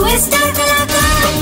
Star Kalakar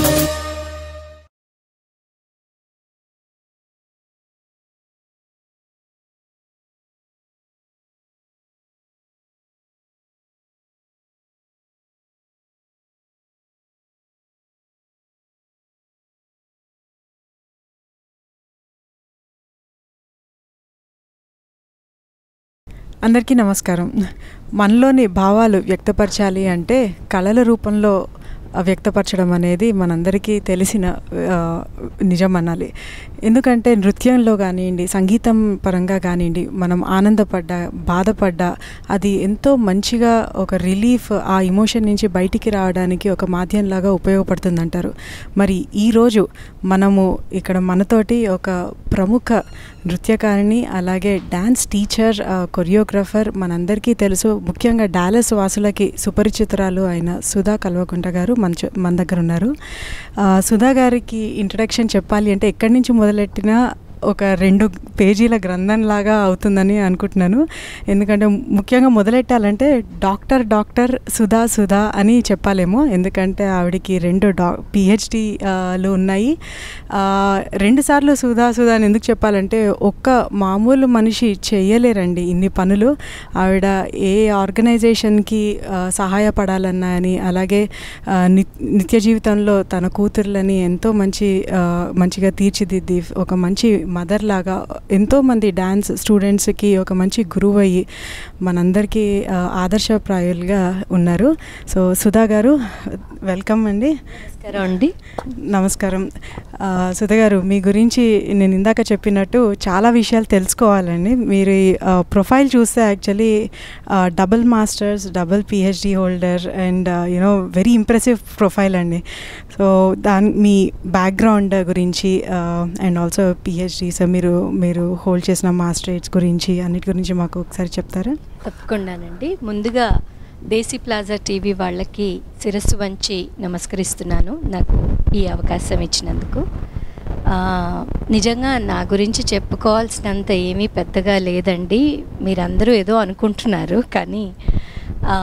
అందరికీ నమస్కారం మనలోని భావాలు వ్యక్తపరచాలి అంటే కళల రూపంలో ఆ, వ్యక్తపరచడం అనేది మనందరికీ తెలిసిన ఆ, నిజం అనాలి ఎందుకంటే నృత్యంలో కానివ్వండి సంగీతం పరంగా కానివ్వండి మనం ఆనందపడ్డా బాధపడ్డా అది ఎంతో మంచిగా ఒక రిలీఫ్ ఆ ఇమోషన్ నుంచి బయటికి రావడానికి ఒక మాధ్యంలాగా ఉపయోగపడుతుంది అంటారు మరి ఈరోజు మనము ఇక్కడ మనతోటి ఒక ప్రముఖ నృత్యకారిణి అలాగే డ్యాన్స్ టీచర్ ఆ, కొరియోగ్రాఫర్ మనందరికీ తెలుసు ముఖ్యంగా డాలస్ వాసులకి సుపరిచితురాలు అయిన సుధా కల్వకుంట గారు మన చ- మన దగ్గర ఉన్నారు ఆ, సుధా గారికి ఇంట్రడక్షన్ చెప్పాలి అంటే ఎక్కడి నుంచి మొదలెట్టినా ఒక రెండు పేజీల గ్రంథంలాగా అవుతుందని అనుకుంటున్నాను ఎందుకంటే ముఖ్యంగా మొదలెట్టాలంటే డాక్టర్ డాక్టర్ సుధా సుధా అని చెప్పాలేమో ఎందుకంటే ఆవిడకి రెండు డా పిహెచ్డీలు ఉన్నాయి ఆ, రెండుసార్లు సుధా సుధా అని ఎందుకు చెప్పాలంటే ఒక్క మామూలు మనిషి చేయలేరండి ఇన్ని పనులు ఆవిడ ఏ ఆర్గనైజేషన్కి ఆ, సహాయపడాలన్నా అని అలాగే ఆ, నిత్- నిత్య జీవితంలో తన కూతుర్లని ఎంతో మంచి ఆ, మంచిగా తీర్చిదిద్ది ఒక మంచి మదర్ లాగా ఎంతోమంది డ్యాన్స్ స్టూడెంట్స్కి ఒక మంచి గురువు అయ్యి మనందరికీ ఆ, ఆదర్శప్రాయులుగా ఉన్నారు సో సుధా గారు వెల్కమ్ అండి నమస్కారం అండి నమస్కారం ఆ, సుధ గారు మీ గురించి నేను ఇందాక చెప్పినట్టు చాలా విషయాలు తెలుసుకోవాలండి మీరు ఈ, ఆ, ప్రొఫైల్ చూస్తే actually double masters double PhD holder and you know very impressive profile అండి సో దాని మీ బ్యాక్గ్రౌండ్ గురించి అండ్ ఆల్సో పిహెచ్డి సో మీరు మీరు హోల్డ్ చేసిన మాస్టరేట్స్ గురించి అన్నిటి గురించి మాకు ఒకసారి చెప్తారా తప్పకుండానండి ముందుగా దేశీ ప్లాజా టీవీ వాళ్ళకి శిరస్సు వంచి నమస్కరిస్తున్నాను నాకు ఈ అవకాశం ఇచ్చినందుకు ఆ, నిజంగా నా గురించి చెప్పుకోవాల్సినంత ఏమీ పెద్దగా లేదండి మీరందరూ ఏదో అనుకుంటున్నారు కానీ ఆ,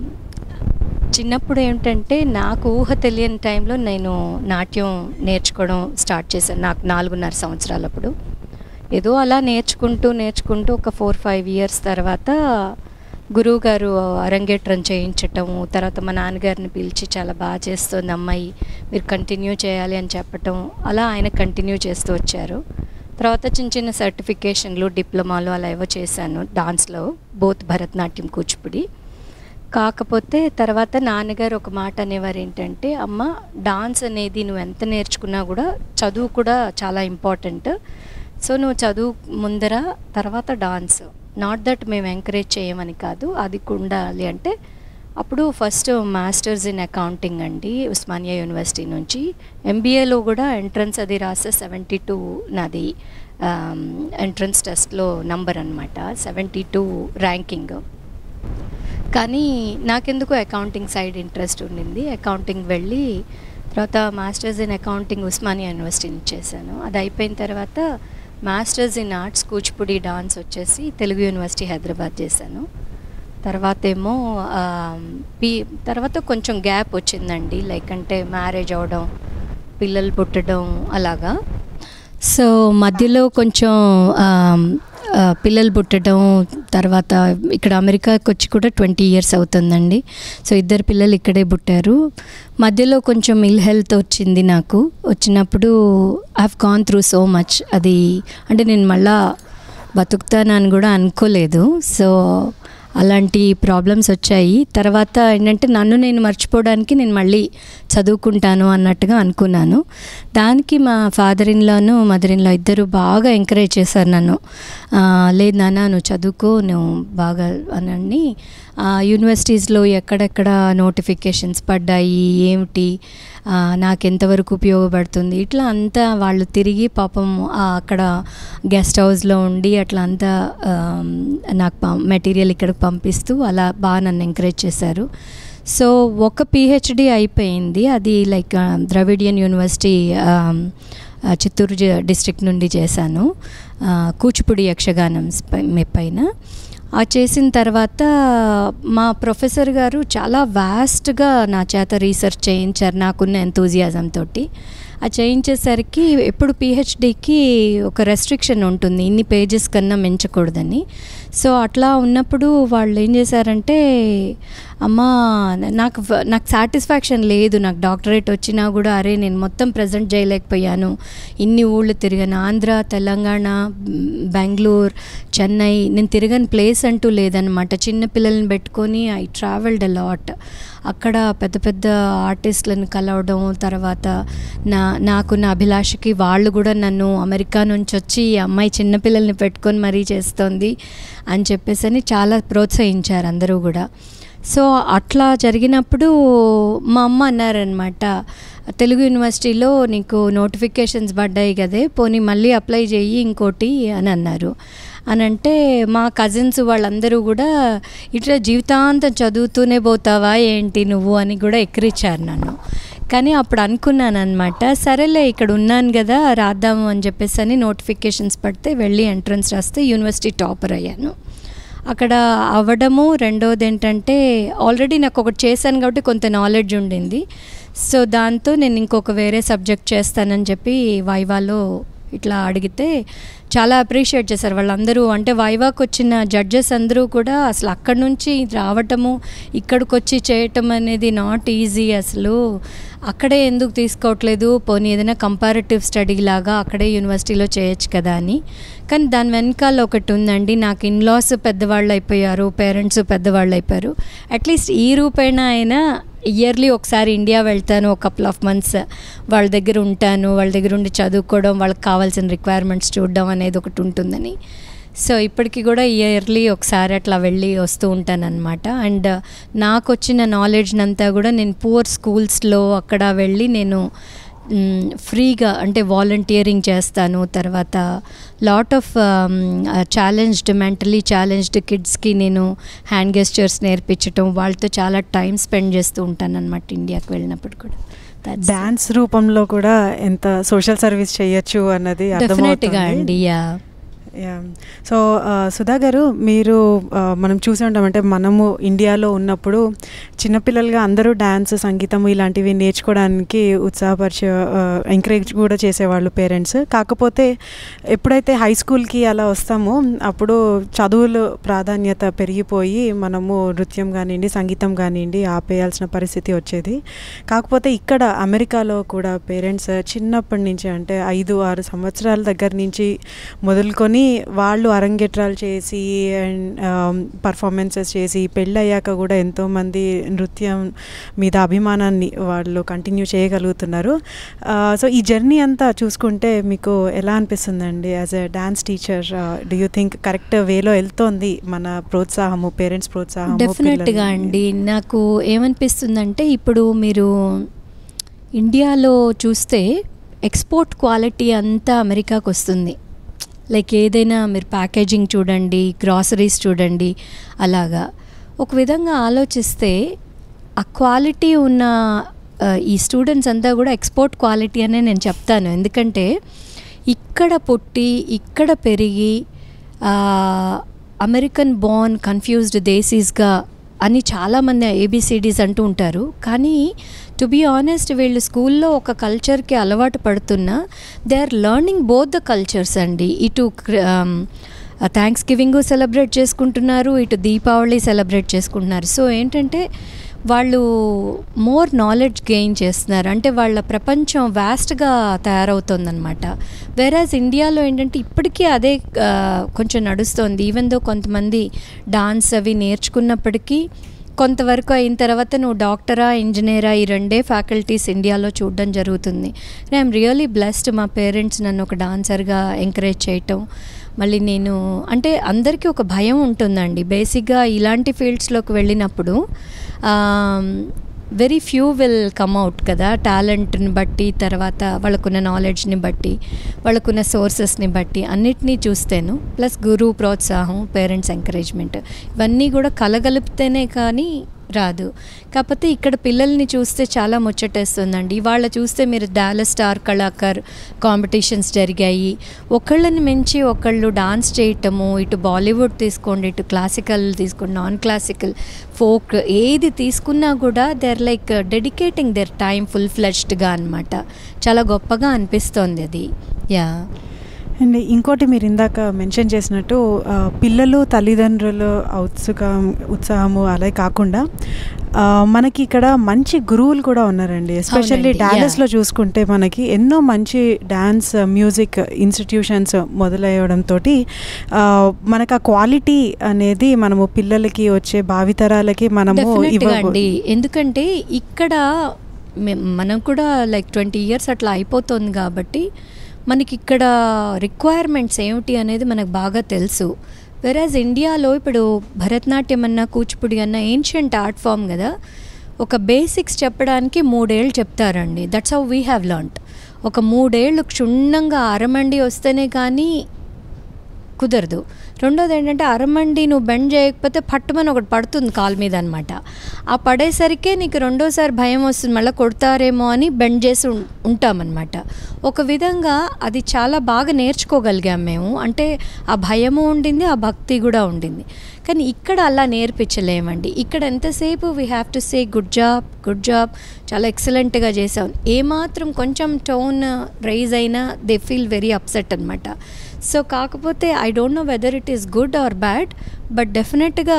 చిన్నప్పుడు ఏమిటంటే నాకు ఊహ తెలియని టైంలో నేను నాట్యం నేర్చుకోవడం స్టార్ట్ చేశాను నాకు నాలుగున్నర సంవత్సరాలప్పుడు ఏదో అలా నేర్చుకుంటూ నేర్చుకుంటూ ఒక ఫోర్ ఫైవ్ ఇయర్స్ తర్వాత గురువు గారు అరంగేట్రం చేయించటము తర్వాత మా నాన్నగారిని పిలిచి చాలా బాగా చేస్తుంది అమ్మాయి మీరు కంటిన్యూ చేయాలి అని చెప్పటం అలా ఆయన కంటిన్యూ చేస్తూ వచ్చారు తర్వాత చిన్న చిన్న సర్టిఫికేషన్లు డిప్లొమాలు అలా ఏవో చేశాను డాన్స్లో బోత్ భరతనాట్యం కూచిపూడి కాకపోతే తర్వాత నాన్నగారు ఒక మాట అనేవారు ఏంటంటే అమ్మ డాన్స్ అనేది నువ్వు ఎంత నేర్చుకున్నా కూడా చదువు కూడా చాలా ఇంపార్టెంట్ సో నువ్వు చదువు ముందర తర్వాత డాన్స్ నాట్ దట్ మేము ఎంకరేజ్ చేయమని కాదు అది ఉండాలి అంటే అప్పుడు ఫస్ట్ మాస్టర్స్ ఇన్ అకౌంటింగ్ అండి ఉస్మానియా యూనివర్సిటీ నుంచి ఎంబీఏలో కూడా ఎంట్రన్స్ అది రాస్తే సెవెంటీ టూ నాది ఎంట్రన్స్ టెస్ట్లో నంబర్ అనమాట సెవెంటీ టూ ర్యాంకింగ్ కానీ నాకెందుకు అకౌంటింగ్ సైడ్ ఇంట్రెస్ట్ ఉండింది అకౌంటింగ్ వెళ్ళి తర్వాత masters in accounting Osmania university నుంచి చేశాను అది అయిపోయిన తర్వాత masters in arts Kuchipudi dance వచ్చేసి తెలుగు యూనివర్సిటీ హైదరాబాద్ చేశాను తర్వాత ఏమో ఆ, పి తర్వాత కొంచెం గ్యాప్ వచ్చిందండి లైక్ అంటే మ్యారేజ్ అవడం పిల్లలు పుట్టడం అలాగా సో మధ్యలో కొంచెం ఆమ్, ఆ, పిల్లలు పుట్టడం తర్వాత ఇక్కడ అమెరికాకి వచ్చి కూడా ట్వంటీ ఇయర్స్ అవుతుందండి సో ఇద్దరు పిల్లలు ఇక్కడే పుట్టారు మధ్యలో కొంచెం ఇల్ హెల్త్ వచ్చింది నాకు వచ్చినప్పుడు I have gone through so much అది అంటే నేను మళ్ళా బతుకుతానని కూడా అనుకోలేదు సో అలాంటి ప్రాబ్లమ్స్ వచ్చాయి తర్వాత ఏంటంటే నన్ను నేను మర్చిపోవడానికి నేను మళ్ళీ చదువుకుంటాను అన్నట్టుగా అనుకున్నాను దానికి మా ఫాదర్ ఇన్లాను మదర్ ఇన్లా ఇద్దరు బాగా ఎంకరేజ్ చేశారు నన్ను ఆ, లేదు నాన్న నువ్వు చదువుకో నువ్వు బాగా అని యూనివర్సిటీస్లో ఎక్కడెక్కడ నోటిఫికేషన్స్ పడ్డాయి ఏమిటి ఆ, నాకు ఎంతవరకు ఉపయోగపడుతుంది ఇట్లా అంతా వాళ్ళు తిరిగి పాపం ఆ, అక్కడ గెస్ట్ హౌస్లో ఉండి అట్లా అంతా ఆమ్, నాకు మెటీరియల్ ఇక్కడికి పంపిస్తూ అలా బాగా నన్ను ఎంకరేజ్ చేశారు సో ఒక పిహెచ్డి అయిపోయింది అది లైక్ ఆ, ద్రవిడియన్ యూనివర్సిటీ ఆమ్, ఆ, చిత్తూరు జి- డిస్ట్రిక్ట్ నుండి చేశాను ఆ, కూచిపూడి యక్షగానం పై- పైన ఆ చేసిన తర్వాత మా ప్రొఫెసర్ గారు చాలా వాస్ట్గా నా చేత రీసెర్చ్ చేయించారు నాకున్న ఎంతూజియాజం తోటి ఆ చేయించేసరికి ఎప్పుడు పిహెచ్డికి ఒక రెస్ట్రిక్షన్ ఉంటుంది ఇన్ని పేజెస్ కన్నా మించకూడదని సో అట్లా ఉన్నప్పుడు వాళ్ళు ఏం చేశారంటే అమ్మా నాకు నాకు సాటిస్ఫాక్షన్ లేదు నాకు డాక్టరేట్ వచ్చినా కూడా అరే నేను మొత్తం ప్రజెంట్ చేయలేకపోయాను ఇన్ని ఊళ్ళు తిరిగాను ఆంధ్ర తెలంగాణ బెంగళూరు చెన్నై నేను తిరగని ప్లేస్ అంటూ లేదనమాట చిన్న పిల్లల్ని పెట్టుకొని ఐ ట్రావెల్డ్ అ లాట్ అక్కడ పెద్ద పెద్ద ఆర్టిస్టులను కలవడం తర్వాత నా నాకున్న అభిలాషకి వాళ్ళు కూడా నన్ను అమెరికా నుంచి వచ్చి ఈ అమ్మాయి చిన్నపిల్లల్ని పెట్టుకొని మరీ చేస్తోంది అని చెప్పేసి అని చాలా ప్రోత్సహించారు అందరూ కూడా సో అట్లా జరిగినప్పుడు మా అమ్మ అన్నారనమాట తెలుగు యూనివర్సిటీలో నీకు నోటిఫికేషన్స్ పడ్డాయి కదే పోనీ మళ్ళీ అప్లై చెయ్యి ఇంకోటి అని అన్నారు అని అంటే మా కజిన్స్ వాళ్ళందరూ కూడా ఇట్లా జీవితాంతం చదువుతూనే పోతావా ఏంటి నువ్వు అని కూడా ఎక్కిరిచ్చారు నన్ను కానీ అప్పుడు అనుకున్నాను అనమాట సరేలే ఇక్కడ ఉన్నాను కదా రాద్దాము అని చెప్పేసి అని నోటిఫికేషన్స్ పడితే వెళ్ళి ఎంట్రన్స్ రాస్తే యూనివర్సిటీ టాపర్ అయ్యాను అక్కడ అవ్వడము రెండోది ఏంటంటే ఆల్రెడీ నాకు ఒకటి చేశాను కాబట్టి కొంత నాలెడ్జ్ ఉండింది సో దాంతో నేను ఇంకొక వేరే సబ్జెక్ట్ చేస్తానని చెప్పి వైవాలో ఇట్లా అడిగితే చాలా అప్రిషియేట్ చేశారు వాళ్ళందరూ అంటే వైవాకి వచ్చిన జడ్జెస్ అందరూ కూడా అసలు అక్కడి నుంచి రావటము ఇక్కడికి వచ్చి చేయటం అనేది నాట్ ఈజీ అసలు అక్కడే ఎందుకు తీసుకోవట్లేదు పోనీ ఏదైనా కంపారిటివ్ స్టడీ లాగా అక్కడే యూనివర్సిటీలో చేయొచ్చు కదా అని కానీ దాని వెనకాల ఒకటి ఉందండి నాకు ఇన్లాస్ పెద్దవాళ్ళు అయిపోయారు పేరెంట్స్ పెద్దవాళ్ళు అయిపోయారు అట్లీస్ట్ ఈ రూపేణ అయినా ఇయర్లీ ఒకసారి ఇండియా వెళ్తాను ఒక కపుల్ ఆఫ్ మంత్స్ వాళ్ళ దగ్గర ఉంటాను వాళ్ళ దగ్గర ఉండి చదువుకోవడం వాళ్ళకి కావాల్సిన రిక్వైర్మెంట్స్ చూడడం అనేది ఒకటి ఉంటుందని సో ఇప్పటికి కూడా ఇయర్లీ ఒకసారి అట్లా వెళ్ళి వస్తూ ఉంటాను అనమాట అండ్ నాకు వచ్చిన నాలెడ్జ్ అంతా కూడా నేను పూర్ స్కూల్స్లో అక్కడ వెళ్ళి నేను ఫ్రీగా అంటే వాలంటీరింగ్ చేస్తాను తర్వాత lot of challenged mentally challenged కిడ్స్కి నేను హ్యాండ్ గెస్చర్స్ నేర్పించటం వాళ్ళతో చాలా టైం స్పెండ్ చేస్తూ ఉంటాను అనమాట ఇండియాకి వెళ్ళినప్పుడు కూడా డాన్స్ రూపంలో కూడా ఎంత సోషల్ సర్వీస్ చేయొచ్చు అన్నది డెఫినెట్గా అండి యా యా సో సుధా గారు మీరు మనం చూసి ఉంటామంటే మనము ఇండియాలో ఉన్నప్పుడు చిన్నపిల్లలుగా అందరూ డ్యాన్స్ సంగీతం ఇలాంటివి నేర్చుకోవడానికి ఉత్సాహపరిచే ఎంకరేజ్ కూడా చేసేవాళ్ళు పేరెంట్స్ కాకపోతే ఎప్పుడైతే హై స్కూల్కి అలా వస్తామో అప్పుడు చదువులు ప్రాధాన్యత పెరిగిపోయి మనము నృత్యం కానివ్వండి సంగీతం కానివ్వండి ఆపేయాల్సిన పరిస్థితి వచ్చేది కాకపోతే ఇక్కడ అమెరికాలో కూడా పేరెంట్స్ చిన్నప్పటి నుంచి అంటే ఐదు ఆరు సంవత్సరాల దగ్గర నుంచి మొదలుకొని వాళ్ళు అరంగేట్రాలు చేసి అండ్ పర్ఫార్మెన్సెస్ చేసి పెళ్ళయ్యాక కూడా ఎంతోమంది నృత్యం మీద అభిమానాన్ని వాళ్ళు కంటిన్యూ చేయగలుగుతున్నారు సో ఈ జర్నీ అంతా చూసుకుంటే మీకు ఎలా అనిపిస్తుందండి as a dance teacher do you think correct వేలో వెళ్తోంది మన ప్రోత్సాహము పేరెంట్స్ ప్రోత్సాహం డెఫినెట్గా అండి నాకు ఏమనిపిస్తుందంటే ఇప్పుడు మీరు ఇండియాలో చూస్తే ఎక్స్పోర్ట్ క్వాలిటీ అంతా అమెరికాకు వస్తుంది లైక్ ఏదైనా మీరు ప్యాకేజింగ్ చూడండి గ్రాసరీస్ చూడండి అలాగా ఒక విధంగా ఆలోచిస్తే ఆ క్వాలిటీ ఉన్న ఈ స్టూడెంట్స్ అంతా కూడా ఎక్స్పోర్ట్ క్వాలిటీ అనే నేను చెప్తాను ఎందుకంటే ఇక్కడ పుట్టి ఇక్కడ పెరిగి అమెరికన్ బోర్న్ కన్ఫ్యూజ్డ్ దేశీస్గా అని చాలామంది ఏబిసిడీస్ అంటూ ఉంటారు కానీ టు బీ ఆనెస్ట్ వీళ్ళు స్కూల్లో ఒక కల్చర్కి అలవాటు పడుతున్నా they are learning both the cultures అండి ఇటు థ్యాంక్స్ గివింగ్ సెలబ్రేట్ చేసుకుంటున్నారు ఇటు దీపావళి సెలబ్రేట్ చేసుకుంటున్నారు సో ఏంటంటే వాళ్ళు మోర్ నాలెడ్జ్ గెయిన్ చేస్తున్నారు అంటే వాళ్ళ ప్రపంచం వ్యాస్ట్గా తయారవుతుందన్నమాట వేరాజ్ ఇండియాలో ఏంటంటే ఇప్పటికీ అదే కొంచెం నడుస్తోంది ఈవెన్ దో కొంతమంది డాన్స్ అవి నేర్చుకున్నప్పటికీ కొంతవరకు అయిన తర్వాత నువ్వు డాక్టరా ఇంజనీరా ఈ రెండే ఫ్యాకల్టీస్ ఇండియాలో చూడడం జరుగుతుంది ఐఎమ్ రియలీ బ్లెస్డ్ మా పేరెంట్స్ నన్ను ఒక డాన్సర్గా ఎంకరేజ్ చేయటం మళ్ళీ నేను అంటే అందరికీ ఒక భయం ఉంటుందండి బేసిక్గా ఇలాంటి ఫీల్డ్స్లోకి వెళ్ళినప్పుడు very few will come out కదా టాలెంట్ని బట్టి తర్వాత వాళ్ళకున్న నాలెడ్జ్ని బట్టి వాళ్ళకున్న సోర్సెస్ని బట్టి అన్నిటినీ చూస్తేను ప్లస్ గురువు ప్రోత్సాహం పేరెంట్స్ ఎంకరేజ్మెంట్ ఇవన్నీ కూడా కలగలిపితేనే కానీ రాదు కాకపోతే ఇక్కడ పిల్లల్ని చూస్తే చాలా ముచ్చటేస్తుందండి ఇవాళ చూస్తే మీరు డాలస్ స్టార్ కళాకార్ కాంపిటీషన్స్ జరిగాయి ఒకళ్ళని మించి ఒకళ్ళు డాన్స్ చేయటము ఇటు బాలీవుడ్ తీసుకోండి ఇటు క్లాసికల్ తీసుకోండి నాన్ క్లాసికల్ ఫోక్ ఏది తీసుకున్నా కూడా they are like dedicating their time full ఫ్లెష్డ్గా అనమాట చాలా గొప్పగా అనిపిస్తోంది అది యా అండ్ ఇంకోటి మీరు ఇందాక మెన్షన్ చేసినట్టు ఆ, పిల్లలు తల్లిదండ్రులు ఉత్సుకం ఉత్సాహము అలా కాకుండా ఆ, మనకి ఇక్కడ మంచి గురువులు కూడా ఉన్నారండి ఎస్పెషల్లీ అవునండి, డాలస్లో yeah. చూసుకుంటే మనకి ఎన్నో మంచి డ్యాన్స్ మ్యూజిక్ ఇన్స్టిట్యూషన్స్ మొదలయ్యడంతో మనకు ఆ క్వాలిటీ అనేది మనము పిల్లలకి వచ్చే భావితరాలకి మనము డెఫినెట్గా ఇవ్వ అండి ఎందుకంటే ఇక్కడ మే- మనం కూడా లైక్ ట్వంటీ ఇయర్స్ అట్లా అయిపోతుంది కాబట్టి మనకి ఇక్కడ రిక్వైర్మెంట్స్ ఏమిటి అనేది మనకు బాగా తెలుసు వెరాజ్ ఇండియాలో ఇప్పుడు భరతనాట్యం అన్న కూచిపూడి అన్న ఏన్షియంట్ ఆర్ట్ ఫామ్ కదా ఒక బేసిక్స్ చెప్పడానికి మూడేళ్ళు చెప్తారండి that's how we have learnt ఒక మూడేళ్ళు క్షుణ్ణంగా అరమండి వస్తేనే కానీ కుదరదు రెండోది ఏంటంటే అరమండి నువ్వు బెండ్ చేయకపోతే పట్టుమని ఒకటి పడుతుంది కాలు మీద అనమాట ఆ పడేసరికే నీకు రెండోసారి భయం వస్తుంది మళ్ళీ కొడతారేమో అని బెండ్ చేసి ఉం- ఉంటామన్నమాట ఒక విధంగా అది చాలా బాగా నేర్చుకోగలిగాం మేము అంటే ఆ భయము ఉండింది ఆ భక్తి కూడా ఉండింది కానీ ఇక్కడ అలా నేర్పించలేమండి ఇక్కడ ఎంతసేపు we have to say good job good job చాలా ఎక్సలెంట్గా చేసాం ఏమాత్రం కొంచెం టోన్ రైజ్ అయినా దే ఫీల్ వెరీ అప్సెట్ అనమాట సో కాకపోతే I don't know whether it is good or bad but డెఫినెట్గా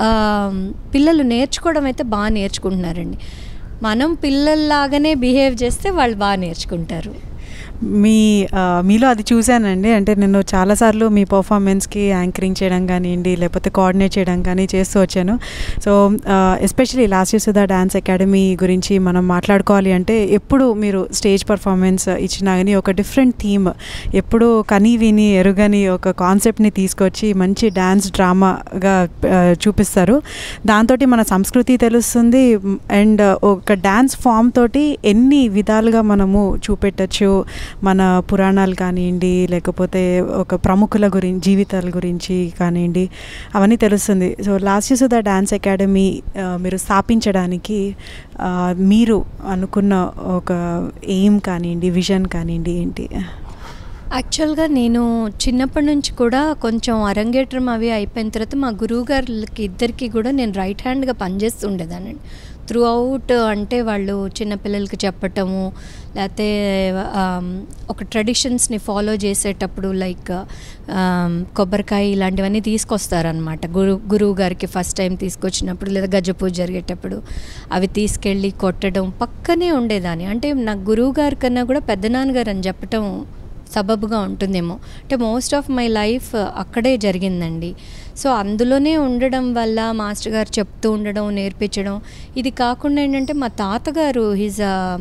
పిల్లలు నేర్చుకోవడం అయితే బాగా నేర్చుకుంటున్నారండి మనం పిల్లల్లాగానే బిహేవ్ చేస్తే వాళ్ళు బాగా నేర్చుకుంటారు మీ ఆ, మీలో అది చూశానండి అంటే నేను చాలాసార్లు మీ పర్ఫార్మెన్స్కి యాంకరింగ్ చేయడం కానివ్వండి లేకపోతే కోఆర్డినేట్ చేయడం కానీ చేస్తూ వచ్చాను so especially last Sudha dance academy గురించి మనం మాట్లాడుకోవాలి అంటే ఎప్పుడు మీరు స్టేజ్ పర్ఫార్మెన్స్ ఇచ్చినా కానీ ఒక డిఫరెంట్ థీమ్ ఎప్పుడు కని విని ఎరుగని ఒక కాన్సెప్ట్ని తీసుకొచ్చి మంచి డ్యాన్స్ డ్రామాగా ఆ, చూపిస్తారు దాంతో మన సంస్కృతి తెలుస్తుంది అండ్ ఒక డ్యాన్స్ ఫామ్ తోటి ఎన్ని విధాలుగా మనము చూపెట్టచ్చు మన పురాణాలు కానివ్వండి లేకపోతే ఒక ప్రముఖుల గురించి జీవితాల గురించి కానివ్వండి అవన్నీ తెలుస్తుంది so last Sudha dance academy ఆ, మీరు స్థాపించడానికి ఆ, మీరు అనుకున్న ఒక ఎయిమ్ కానివ్వండి విజన్ కానివ్వండి ఏంటి యాక్చువల్గా నేను చిన్నప్పటి నుంచి కూడా కొంచెం అరంగేట్రం అవి అయిపోయిన తర్వాత మా గురువు గారికి ఇద్దరికి కూడా నేను రైట్ హ్యాండ్గా పనిచేస్తుండేదాన్ని త్రూ అవుట్ అంటే వాళ్ళు చిన్నపిల్లలకి చెప్పటము లేకపోతే ఆమ్, ఒక ట్రెడిషన్స్ని ఫాలో చేసేటప్పుడు లైక్ ఆమ్, కొబ్బరికాయ ఇలాంటివన్నీ తీసుకొస్తారనమాట గురు గురువు గారికి ఫస్ట్ టైం తీసుకొచ్చినప్పుడు లేదా గజ పూజ జరిగేటప్పుడు అవి తీసుకెళ్ళి కొట్టడం పక్కనే ఉండేదాన్ని అంటే నా గురువు గారి కన్నా కూడా పెద్దనాన్నగారు అని చెప్పటం సబబుగా ఉంటుందేమో అంటే మోస్ట్ ఆఫ్ మై లైఫ్ అక్కడే జరిగిందండి సో అందులోనే ఉండడం వల్ల మాస్టర్ గారు చెప్తూ ఉండడం నేర్పించడం ఇది కాకుండా ఏంటంటే మా తాతగారు హిజ్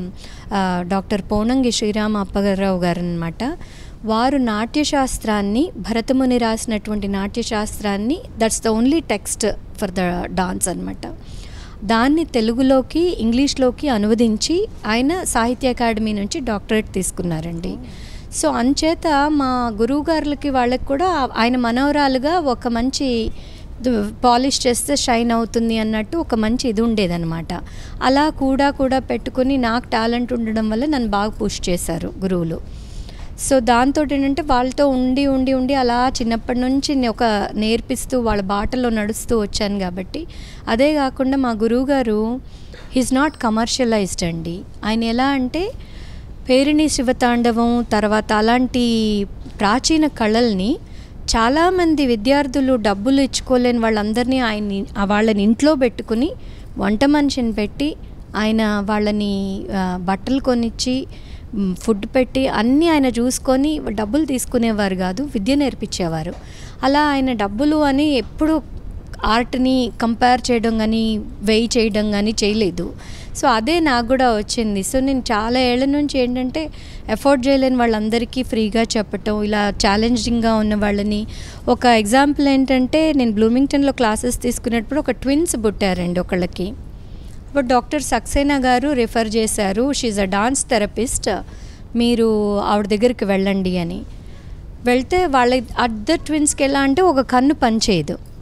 డాక్టర్ పోనంగి శ్రీరామ అప్పగారావు గారు అనమాట వారు నాట్యశాస్త్రాన్ని భరతముని రాసినటువంటి నాట్యశాస్త్రాన్ని that's the only text for the dance అనమాట దాన్ని తెలుగులోకి ఇంగ్లీష్లోకి అనువదించి ఆయన సాహిత్య అకాడమీ నుంచి డాక్టరేట్ తీసుకున్నారండి సో అంచేత మా గురువుగారులకి వాళ్ళకి కూడా ఆయన మనవరాలుగా ఒక మంచి పాలిష్ చేస్తే షైన్ అవుతుంది అన్నట్టు ఒక మంచి ఇది ఉండేదన్నమాట అలా కూడా కూడా పెట్టుకుని నాకు టాలెంట్ ఉండడం వల్ల నన్ను బాగా పుష్ చేశారు గురువులు సో దాంతో ఏంటంటే వాళ్ళతో ఉండి ఉండి ఉండి అలా చిన్నప్పటి నుంచి నే- ఒక నేర్పిస్తూ వాళ్ళ బాటలో నడుస్తూ వచ్చాను కాబట్టి అదే కాకుండా మా గురువుగారు హీస్ నాట్ కమర్షియలైజ్డ్ అండి ఆయన ఎలా అంటే పేరిణి శివతాండవం తర్వాత అలాంటి ప్రాచీన కళల్ని చాలామంది విద్యార్థులు డబ్బులు ఇచ్చుకోలేని వాళ్ళందరినీ ఆయన్ని ఆ వాళ్ళని ఇంట్లో పెట్టుకుని వంట మనిషిని పెట్టి ఆయన వాళ్ళని ఆ, బట్టలు కొనిచ్చి మ్, ఫుడ్ పెట్టి అన్నీ ఆయన చూసుకొని డబ్బులు తీసుకునేవారు కాదు విద్య నేర్పించేవారు అలా ఆయన డబ్బులు అని ఎప్పుడు ఆర్ట్ని కంపేర్ చేయడం కానీ వెయ్యి చేయడం కానీ చేయలేదు సో అదే నాకు కూడా వచ్చింది సో నేను చాలా ఏళ్ళ నుంచి ఏంటంటే ఎఫోర్డ్ చేయలేని వాళ్ళందరికీ ఫ్రీగా చెప్పటం ఇలా ఛాలెంజింగ్గా ఉన్న వాళ్ళని ఒక ఎగ్జాంపుల్ ఏంటంటే నేను బ్లూమింగ్టన్లో క్లాసెస్ తీసుకునేటప్పుడు ఒక ట్విన్స్ పుట్టారండి ఒకళ్ళకి బట్ డాక్టర్ సక్సేనా గారు రిఫర్ చేశారు షీఈ్ అ డాన్స్ థెరపిస్ట్ మీరు ఆవిడ దగ్గరికి వెళ్ళండి అని వెళ్తే వాళ్ళ అద్దర్ ట్విన్స్కి ఎలా అంటే ఒక కన్ను పనిచేయదు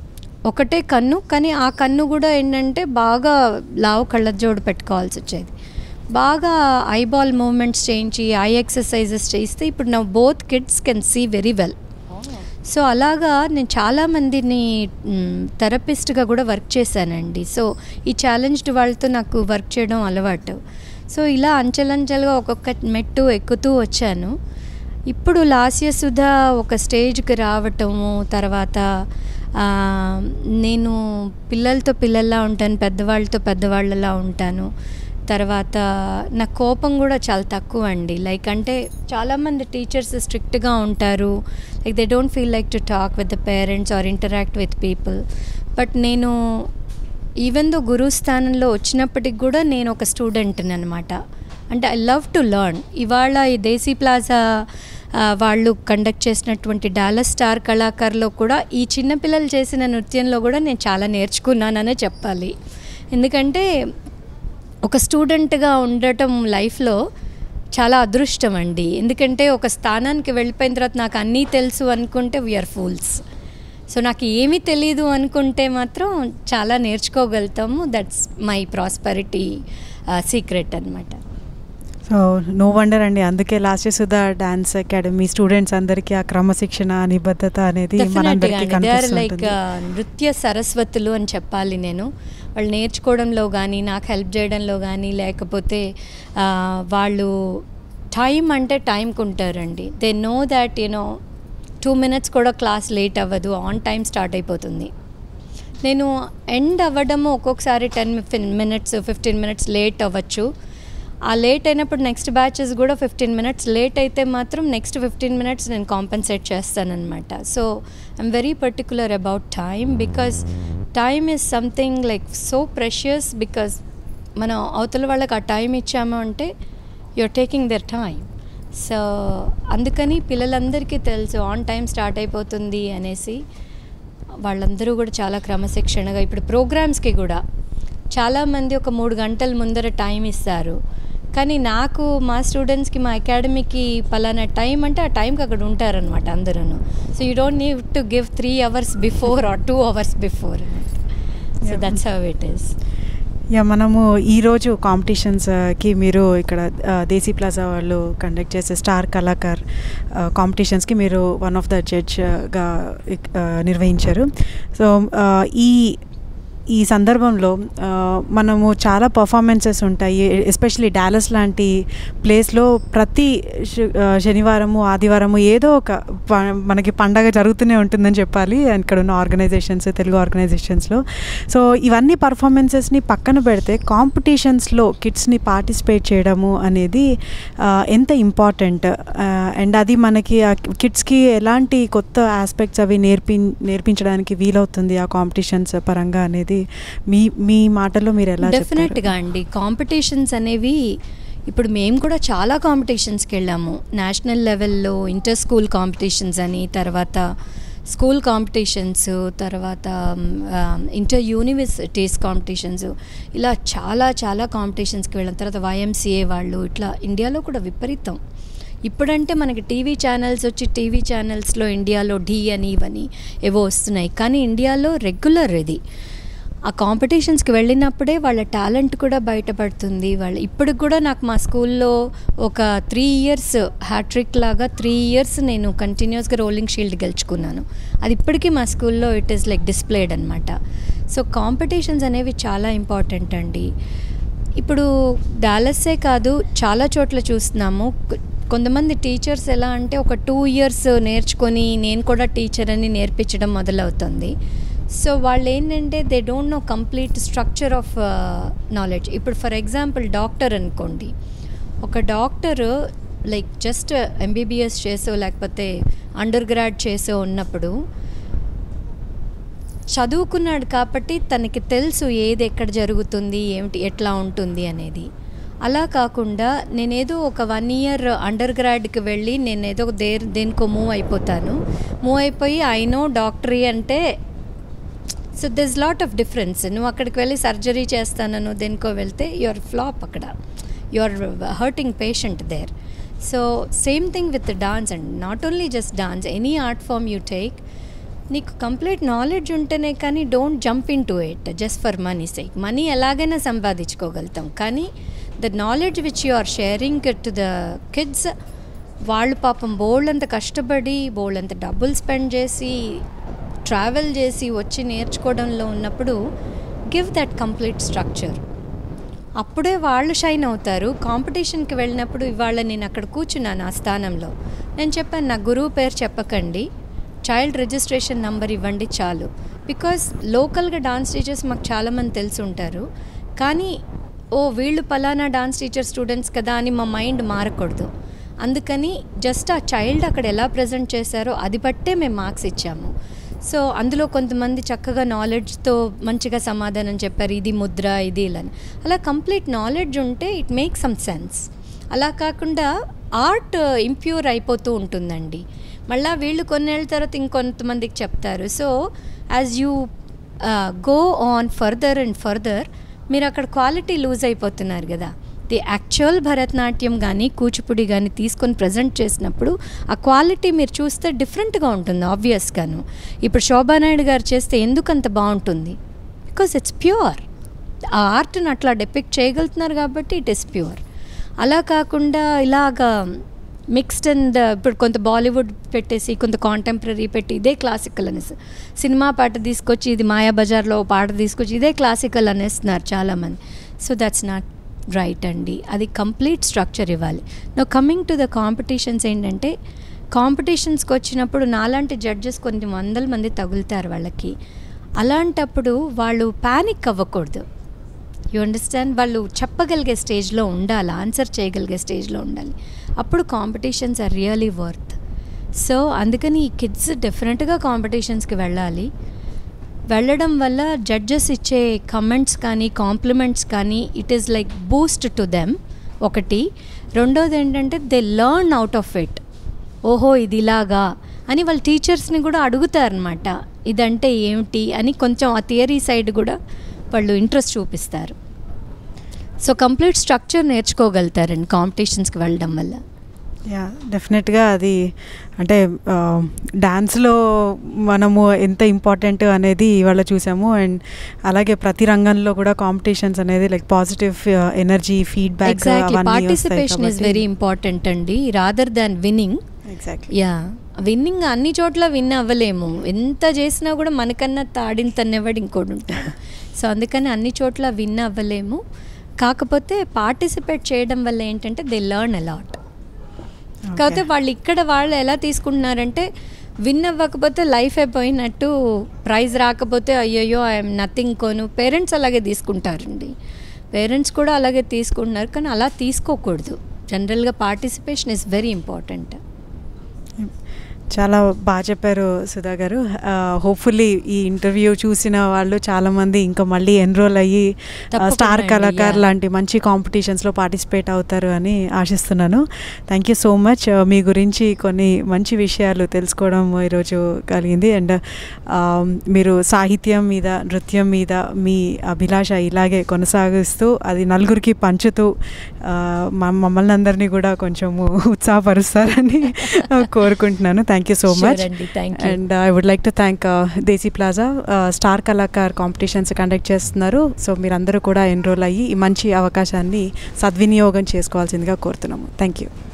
ఒకటే కన్ను కానీ ఆ కన్ను కూడా ఏంటంటే బాగా లావు కళ్ళజోడు పెట్టుకోవాల్సి వచ్చేది బాగా ఐబాల్ మూమెంట్స్ చేయించి ఐ ఎక్సర్సైజెస్ చేయిస్తే ఇప్పుడు నా both kids can see very well so అలాగా నేను చాలామందిని థెరపిస్ట్గా కూడా వర్క్ చేశానండి సో ఈ ఛాలెంజ్డ్ వాళ్ళతో నాకు వర్క్ చేయడం అలవాటు సో ఇలా అంచెలంచెలుగా ఒక్కొక్క మెట్టు ఎక్కుతూ వచ్చాను ఇప్పుడు లాస్య సుధా ఒక స్టేజ్కి రావటము తర్వాత ఆ, నేను పిల్లలతో పిల్లల్లా ఉంటాను పెద్దవాళ్ళతో పెద్దవాళ్ళలా ఉంటాను తర్వాత నా కోపం కూడా చాలా తక్కువ అండి లైక్ అంటే చాలామంది టీచర్స్ స్ట్రిక్ట్గా ఉంటారు like they don't feel like to talk with the parents or interact with people but నేను ఈవెన్ దో గురు స్థానంలో వచ్చినప్పటికి కూడా నేను ఒక స్టూడెంట్ని అనమాట అంటే ఐ లవ్ టు లర్న్ ఇవాళ ఈ దేశీ ప్లాజా ఆ, వాళ్ళు కండక్ట్ చేసినటువంటి డాలస్ స్టార్ కళాకారులో కూడా ఈ చిన్నపిల్లలు చేసిన నృత్యంలో కూడా నేను చాలా నేర్చుకున్నాననే చెప్పాలి ఎందుకంటే ఒక స్టూడెంట్గా ఉండటం లైఫ్లో చాలా అదృష్టం అండి ఎందుకంటే ఒక స్థానానికి వెళ్ళిపోయిన తర్వాత నాకు అన్నీ తెలుసు అనుకుంటే వీఆర్ ఫూల్స్ సో నాకు ఏమీ తెలియదు అనుకుంటే మాత్రం చాలా నేర్చుకోగలుగుతాము దట్స్ మై ప్రాస్పరిటీ సీక్రెట్ అనమాట సో నో వండర్ అండి అందుకే last Sudha dance academy students అందరికీ ఆ క్రమశిక్షణ నిబద్ధత అనేది మనందరికీ దే ఆర్ లైక్ కనిపిస్తుంది నృత్య సరస్వతులు అని చెప్పాలి నేను వాళ్ళు నేర్చుకోవడంలో కానీ నాకు హెల్ప్ చేయడంలో కానీ లేకపోతే ఆ, వాళ్ళు టైం అంటే టైంకి ఉంటారండి they know that you know two minutes కూడా క్లాస్ లేట్ అవ్వదు ఆన్ టైం స్టార్ట్ అయిపోతుంది నేను ఎండ్ అవ్వడము ఒక్కొక్కసారి ten minutes fifteen minutes late అవ్వచ్చు ఆ లేట్ అయినప్పుడు నెక్స్ట్ బ్యాచెస్ కూడా ఫిఫ్టీన్ మినిట్స్ లేట్ అయితే మాత్రం నెక్స్ట్ ఫిఫ్టీన్ మినిట్స్ నేను కాంపెన్సేట్ చేస్తానన్నమాట so I'm very particular about time because time is something like so precious because మనం అవతల వాళ్ళకి ఆ టైం ఇచ్చాము అంటే you're taking their time so అందుకని పిల్లలందరికీ తెలుసు ఆన్ టైం స్టార్ట్ అయిపోతుంది అనేసి వాళ్ళందరూ కూడా చాలా క్రమశిక్షణగా ఇప్పుడు ప్రోగ్రామ్స్కి కూడా చాలామంది ఒక మూడు గంటల ముందర టైం ఇస్తారు కానీ నాకు మా స్టూడెంట్స్కి మా అకాడమీకి పలానా టైం అంటే ఆ టైంకి అక్కడ ఉంటారనమాట అందరూ so you don't need to give three hours before or two hours before so Yeah. That's how it is yeah మనము ఈరోజు కాంపిటీషన్స్కి మీరు ఇక్కడ ఆ, దేశీ ప్లాజా వాళ్ళు కండక్ట్ చేసే స్టార్ కళాకార్ కాంపిటీషన్స్కి మీరు వన్ ఆఫ్ ద జడ్జ్గా నిర్వహించారు సో ఆ, ఈ ఈ సందర్భంలో ఆ, మనము చాలా పర్ఫార్మెన్సెస్ ఉంటాయి ఎస్పెషలీ డాలస్ లాంటి ప్లేస్లో ప్రతి శు- ఆ, శనివారము ఆదివారము ఏదో ఒక ప- మనకి పండగ జరుగుతూనే ఉంటుందని చెప్పాలి ఇక్కడ ఉన్న ఆర్గనైజేషన్స్ తెలుగు ఆర్గనైజేషన్స్లో సో ఇవన్నీ పర్ఫార్మెన్సెస్ని పక్కన పెడితే కాంపిటీషన్స్లో కిడ్స్ని పార్టిసిపేట్ చేయడము అనేది ఆ, ఎంత ఇంపార్టెంట్ అండ్ అది మనకి ఆ కిడ్స్కి ఎలాంటి కొత్త ఆస్పెక్ట్స్ అవి నేర్పి నేర్పించడానికి వీలవుతుంది ఆ కాంపిటీషన్స్ పరంగా అనేది మీ మీ మాటల్లో మీరు ఎలా చెప్తారు? డెఫినెట్గా అండి కాంపిటీషన్స్ అనేవి ఇప్పుడు మేము కూడా చాలా కాంపిటీషన్స్కి వెళ్ళాము నేషనల్ లెవెల్లో ఇంటర్ స్కూల్ కాంపిటీషన్స్ అని తర్వాత స్కూల్ కాంపిటీషన్స్ తర్వాత ఇంటర్ యూనివర్సిటీస్ కాంపిటీషన్స్ ఇలా చాలా చాలా కాంపిటీషన్స్కి వెళ్ళాం తర్వాత వైఎంసీఏ వాళ్ళు ఇట్లా ఇండియాలో కూడా విపరీతం ఇప్పుడంటే మనకి టీవీ ఛానల్స్ వచ్చి టీవీ ఛానల్స్లో ఇండియాలో ఢీ అని ఇవని ఏవో వస్తున్నాయి కానీ ఇండియాలో రెగ్యులర్ ఇది ఆ కాంపిటీషన్స్కి వెళ్ళినప్పుడే వాళ్ళ టాలెంట్ కూడా బయటపడుతుంది వాళ్ళు ఇప్పటికి కూడా నాకు మా స్కూల్లో ఒక త్రీ ఇయర్స్ హ్యాట్రిక్ లాగా త్రీ ఇయర్స్ నేను కంటిన్యూస్గా రోలింగ్ షీల్డ్ గెలుచుకున్నాను అది ఇప్పటికీ మా స్కూల్లో ఇట్ ఈస్ లైక్ డిస్ప్లేడ్ అనమాట సో కాంపిటీషన్స్ అనేవి చాలా ఇంపార్టెంట్ అండి ఇప్పుడు డాలస్సే కాదు చాలా చోట్ల చూస్తున్నాము కొ- కొంతమంది టీచర్స్ ఎలా అంటే ఒక టూ ఇయర్స్ నేర్చుకొని నేను కూడా టీచర్ అని నేర్పించడం మొదలవుతుంది సో వాళ్ళు ఏంటంటే they don't know complete structure of knowledge ఇప్పుడు ఫర్ ఎగ్జాంపుల్ డాక్టర్ అనుకోండి ఒక డాక్టర్ లైక్ జస్ట్ ఎంబీబీఎస్ చేసో లేకపోతే అండర్ గ్రాడ్ చేసో ఉన్నప్పుడు చదువుకున్నాడు కాబట్టి తనకి తెలుసు ఏది ఎక్కడ జరుగుతుంది ఏమిటి ఎట్లా ఉంటుంది అనేది అలా కాకుండా నేనేదో ఒక వన్ ఇయర్ అండర్ గ్రాడ్కి వెళ్ళి నేనేదో దే దేనికో మూవ్ అయిపోతాను మూవ్ అయిపోయి ఐ నో డాక్టరీ అంటే so this lot of difference నువ్వు అక్కడికి వెళ్ళి సర్జరీ చేస్తానను దేనికో వెళ్తే యువర్ ఫ్లాప్ అక్కడ you are hurting patient there so same thing with dance and not only just dance any art form you take నీకు కంప్లీట్ నాలెడ్జ్ ఉంటేనే కానీ don't jump in to it just for money sake money ఎలాగైనా సంపాదించుకోగలుగుతాం కానీ the knowledge which you are sharing to the kids వాళ్ళు పాపం బోల్డ్ అంత కష్టపడి బోల్డ్ అంత డబ్బులు స్పెండ్ చేసి ట్రావెల్ చేసి వచ్చి నేర్చుకోవడంలో ఉన్నప్పుడు గివ్ దట్ కంప్లీట్ స్ట్రక్చర్ అప్పుడే వాళ్ళు షైన్ అవుతారు కాంపిటీషన్కి వెళ్ళినప్పుడు ఇవాళ నేను అక్కడ కూర్చున్నాను ఆ స్థానంలో నేను చెప్పాను నా గురువు పేరు చెప్పకండి చైల్డ్ రిజిస్ట్రేషన్ నంబర్ ఇవ్వండి చాలు బికాస్ లోకల్గా డాన్స్ టీచర్స్ మాకు చాలామంది తెలిసి ఉంటారు కానీ ఓ వీళ్ళు పలానా డాన్స్ టీచర్ స్టూడెంట్స్ కదా అని మా మైండ్ మారకూడదు అందుకని జస్ట్ ఆ చైల్డ్ అక్కడ ఎలా ప్రజెంట్ చేశారో అది బట్టే మేము మార్క్స్ ఇచ్చాము సో అందులో కొంతమంది చక్కగా నాలెడ్జ్తో మంచిగా సమాధానం చెప్పారు ఇది ముద్ర ఇది ఇలా అని. అలా కంప్లీట్ నాలెడ్జ్ ఉంటే ఇట్ మేక్ సమ్ సెన్స్ అలా కాకుండా ఆర్ట్ ఇంప్యూర్ అయిపోతూ ఉంటుందండి మళ్ళీ వీళ్ళు కొన్నేళ్ళ తర్వాత ఇంకొంతమందికి చెప్తారు so as you go on further and further మీరు అక్కడ క్వాలిటీ లూజ్ అయిపోతున్నారు కదా ది యాక్చువల్ భరతనాట్యం కానీ కూచిపూడి కానీ తీసుకొని ప్రజెంట్ చేసినప్పుడు ఆ క్వాలిటీ మీరు చూస్తే డిఫరెంట్గా ఉంటుంది ఆబ్వియస్గాను ఇప్పుడు శోభానాయుడు గారు చేస్తే ఎందుకు అంత బాగుంటుంది బికాస్ ఇట్స్ ప్యూర్ ఆ ఆర్ట్ని అట్లా డెపిక్ట్ చేయగలుగుతున్నారు కాబట్టి ఇట్ ఇస్ ప్యూర్ అలా కాకుండా ఇలాగా మిక్స్డ్ అండ్ ఇప్పుడు కొంత బాలీవుడ్ పెట్టేసి కొంత కాంటెంపరీ పెట్టి ఇదే క్లాసికల్ అనేసి సినిమా పాట తీసుకొచ్చి ఇది మాయాబజార్లో ఓ పాట తీసుకొచ్చి ఇదే క్లాసికల్ అనేస్తున్నారు చాలామంది సో దట్స్ నాట్ రైట్ అండి అది కంప్లీట్ స్ట్రక్చర్ ఇవ్వాలి no coming to the competitions ఏంటంటే కాంపిటీషన్స్కి వచ్చినప్పుడు నాలాంటి జడ్జెస్ కొన్ని వందల మంది తగులుతారు వాళ్ళకి అలాంటప్పుడు వాళ్ళు ప్యానిక్ అవ్వకూడదు యు అండర్స్టాండ్ వాళ్ళు చెప్పగలిగే స్టేజ్లో ఉండాలి ఆన్సర్ చేయగలిగే స్టేజ్లో ఉండాలి అప్పుడు competitions are really worth so అందుకని ఈ కిడ్స్ డెఫినెట్గా కాంపిటీషన్స్కి వెళ్ళాలి వెళ్ళడం వల్ల జడ్జెస్ ఇచ్చే కమెంట్స్ కానీ కాంప్లిమెంట్స్ కానీ it is like boost to them ఒకటి రెండోది ఏంటంటే they learn out of it ఓహో ఇది ఇలాగా అని వాళ్ళ టీచర్స్ని కూడా అడుగుతారనమాట ఇదంటే ఏమిటి అని కొంచెం ఆ థియరీ సైడ్ కూడా వాళ్ళు ఇంట్రెస్ట్ చూపిస్తారు సో కంప్లీట్ స్ట్రక్చర్ నేర్చుకోగలుగుతారండి కాంపిటీషన్స్కి వెళ్ళడం వల్ల యా డెఫినెట్గా అది అంటే డ్యాన్స్లో మనము ఎంత ఇంపార్టెంట్ అనేది ఇవాళ చూసాము అండ్ అలాగే ప్రతి రంగంలో కూడా కాంపిటీషన్స్ అనేది like positive energy feedback exactly participation is very important అండి rather than winning exactly yeah winning అన్ని చోట్ల విన్ అవ్వలేము ఎంత చేసినా కూడా మనకన్నా తాడిన తన్నెవాడు ఇంకోటి ఉంటాడు సో అందుకని అన్ని చోట్ల విన్ అవ్వలేము కాకపోతే పార్టిసిపేట్ చేయడం వల్ల ఏంటంటే దే లర్న్ అలాట్ కాకపోతే వాళ్ళు ఇక్కడ వాళ్ళు ఎలా తీసుకుంటున్నారంటే విన్ అవ్వకపోతే లైఫ్ అయిపోయినట్టు ప్రైజ్ రాకపోతే అయ్యయ్యో ఐఎమ్ నథింగ్ కోను పేరెంట్స్ అలాగే తీసుకుంటారండి పేరెంట్స్ కూడా అలాగే తీసుకుంటున్నారు కానీ అలా తీసుకోకూడదు జనరల్గా పార్టిసిపేషన్ ఇస్ వెరీ ఇంపార్టెంట్ చాలా బాగా చెప్పారు సుధా గారు హోప్ఫుల్లీ ఈ ఇంటర్వ్యూ చూసిన వాళ్ళు చాలామంది ఇంకా మళ్ళీ ఎన్రోల్ అయ్యి తప్పకుండా స్టార్ అండి, కళాకారు yeah. లాంటి మంచి కాంపిటీషన్స్లో పార్టిసిపేట్ అవుతారు అని ఆశిస్తున్నాను థ్యాంక్ యూ సో మచ్ మీ గురించి కొన్ని మంచి విషయాలు తెలుసుకోవడం ఈరోజు కలిగింది అండ్ మీరు సాహిత్యం మీద నృత్యం మీద మీ అభిలాష ఇలాగే కొనసాగిస్తూ అది నలుగురికి పంచుతూ ఆ, మ- మమ్మల్ని అందరినీ కూడా కొంచెము ఉత్సాహపరుస్తారని కోరుకుంటున్నాను thank you so Sure much అండి, thank you. And I would like to thank Desi plaza star Kalakar competitions conduct చేస్తున్నారు సో మీరందరూ కూడా ఎన్రోల్ అయ్యి ఈ మంచి అవకాశాన్ని సద్వినియోగం చేసుకోవాల్సిందిగా కోరుతున్నాము థ్యాంక్ యూ